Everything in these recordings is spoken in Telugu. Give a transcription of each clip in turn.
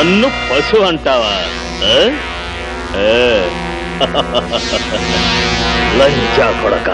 నన్ను పశు అంటావా ఆ? ఆ. లంచా కొడక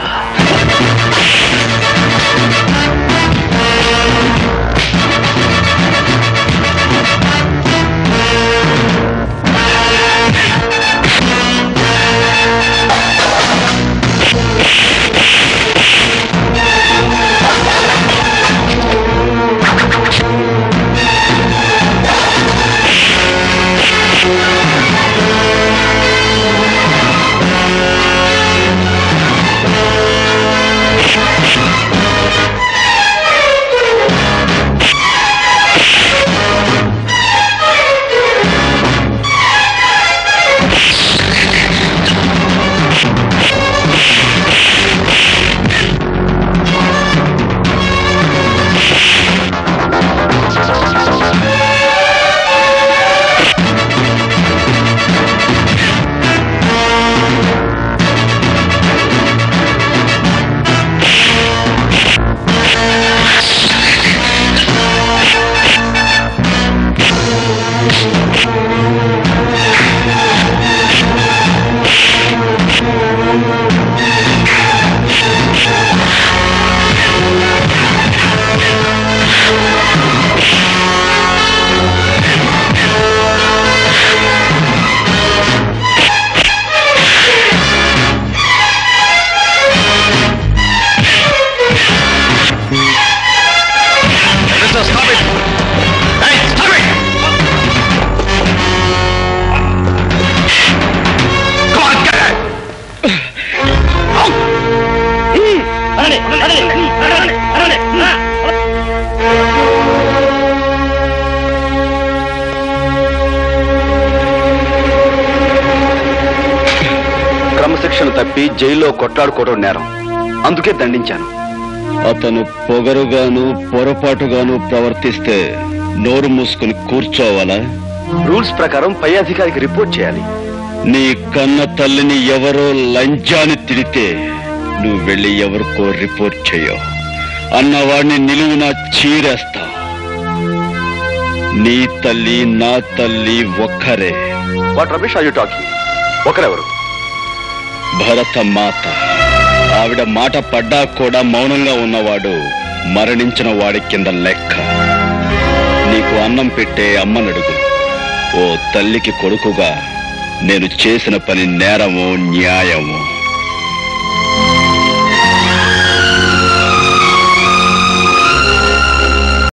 క్రమశిక్షణ తప్పి జైల్లో కొట్లాడుకోవడం నేరం అందుకే దండించాను అతను పొగరుగాను పొరపాటుగాను ప్రవర్తిస్తే నోరు మూసుకుని కూర్చోవాలా రూల్స్ ప్రకారం పై అధికారికి రిపోర్ట్ చేయాలి నీ కన్న తల్లిని ఎవరో లంచాన్ని తిడితే నువ్వు వెళ్ళి ఎవరికో రిపోర్ట్ చేయవు అన్నవాడిని నిలువున చీరేస్తా నీ తల్లి నా తల్లి ఒక్కరే what Ramesh are you talking ఒకరెవరు భరత మాత ఆవిడ మాట పడ్డా కూడా మౌనంగా ఉన్నవాడు మరణించిన వాడి కింద లెక్క నీకు అన్నం పెట్టే అమ్మనడుగు ఓ తల్లికి కొడుకుగా నేను చేసిన పని నేరము న్యాయము